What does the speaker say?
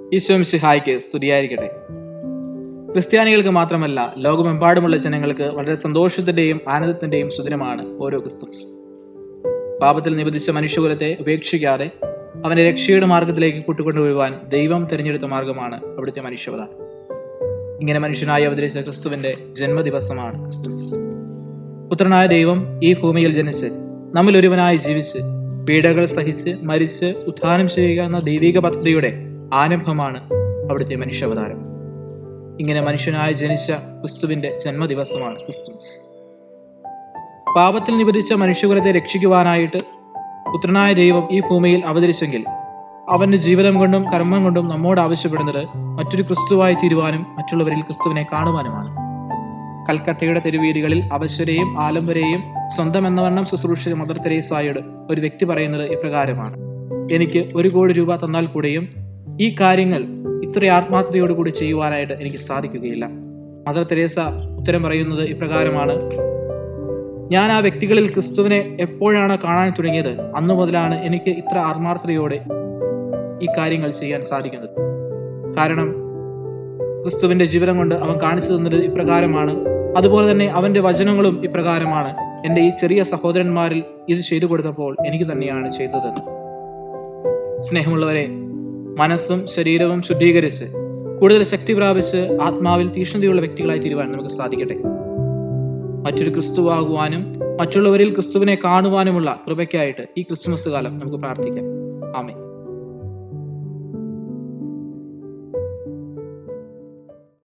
ഈശോം സിഹായിക്ക് സ്തുതിയായിരിക്കട്ടെ ക്രിസ്ത്യാനികൾക്ക് മാത്രമല്ല ലോകമെമ്പാടുമുള്ള ജനങ്ങൾക്ക് വളരെ സന്തോഷത്തിന്റെയും ആനന്ദത്തിന്റെയും സുദിനമാണ് ഓരോ ക്രിസ്തുമസ് പാപത്തിൽ നിബന്ധിച്ച മനുഷ്യകുലത്തെ ഉപേക്ഷിക്കാതെ അവന്റെ രക്ഷയുടെ മാർഗത്തിലേക്ക് കൂട്ടിക്കൊണ്ടുപോകാൻ ദൈവം തിരഞ്ഞെടുത്ത മാർഗമാണ് അവിടുത്തെ മനുഷ്യവതാരം ഇങ്ങനെ മനുഷ്യനായി അവതരിച്ച ക്രിസ്തുവിന്റെ ജന്മദിവസമാണ് ക്രിസ്തുമസ് പുത്രനായ ദൈവം ഈ ഭൂമിയിൽ ജനിച്ച് നമ്മിൽ ഒരുവനായി ജീവിച്ച് പീഡകൾ സഹിച്ച് മരിച്ച് ഉത്ഥാനം ചെയ്യുക എന്ന ദൈവിക പദ്ധതിയുടെ ആരംഭമാണ് അവിടുത്തെ മനുഷ്യാവതാരം ഇങ്ങനെ മനുഷ്യനായി ജനിച്ച ക്രിസ്തുവിന്റെ ജന്മദിവസമാണ് ക്രിസ്തുമസ് പാപത്തിൽ നിബന്ധിച്ച മനുഷ്യകുലത്തെ രക്ഷിക്കുവാനായിട്ട് പുത്രനായ ദൈവം ഈ ഭൂമിയിൽ അവതരിച്ചെങ്കിൽ അവന്റെ ജീവിതം കൊണ്ടും കർമ്മം കൊണ്ടും നമ്മോട് ആവശ്യപ്പെടുന്നത് മറ്റൊരു ക്രിസ്തുവായി തീരുവാനും മറ്റുള്ളവരിൽ ക്രിസ്തുവിനെ കാണുവാനുമാണ് കൽക്കട്ടയുടെ തെരുവീതികളിൽ അവശരെയും ആലംബരെയും സ്വന്തം എന്നവണ്ണം ശുശ്രൂഷിച്ച മദർ തെരേസായോട് ഒരു വ്യക്തി പറയുന്നത് ഇപ്രകാരമാണ് എനിക്ക് ഒരു കോടി രൂപ തന്നാൽ കൂടെയും ഈ കാര്യങ്ങൾ ഇത്ര ആത്മാർത്ഥതയോടുകൂടി ചെയ്യുവാനായിട്ട് എനിക്ക് സാധിക്കുകയില്ല മദർ തെരേസ ഉത്തരം പറയുന്നത് ഇപ്രകാരമാണ് ഞാൻ ആ വ്യക്തികളിൽ ക്രിസ്തുവിനെ എപ്പോഴാണ് കാണാൻ തുടങ്ങിയത് അന്നു മുതലാണ് എനിക്ക് ഇത്ര ആത്മാർത്ഥതയോടെ ഈ കാര്യങ്ങൾ ചെയ്യാൻ സാധിക്കുന്നത് കാരണം ക്രിസ്തുവിന്റെ ജീവിതം കൊണ്ട് അവൻ കാണിച്ചു തന്നത് ഇപ്രകാരമാണ് അതുപോലെ തന്നെ അവന്റെ വചനങ്ങളും ഇപ്രകാരമാണ് എന്റെ ഈ ചെറിയ സഹോദരന്മാരിൽ ഇത് ചെയ്തു കൊടുത്തപ്പോൾ എനിക്ക് തന്നെയാണ് ചെയ്തതെന്ന് സ്നേഹമുള്ളവരെ മനസ്സും ശരീരവും ശുദ്ധീകരിച്ച് കൂടുതൽ ശക്തി പ്രാപിച്ച് ആത്മാവിൽ തീഷ്ണതയുള്ള വ്യക്തികളായി തീരുവാൻ നമുക്ക് സാധിക്കട്ടെ മറ്റൊരു ക്രിസ്തുവാകുവാനും മറ്റുള്ളവരിൽ ക്രിസ്തുവിനെ കാണുവാനുമുള്ള കൃപയ്ക്കായിട്ട് ഈ ക്രിസ്തുമസ് കാലം നമുക്ക് പ്രാർത്ഥിക്കാം ആമേ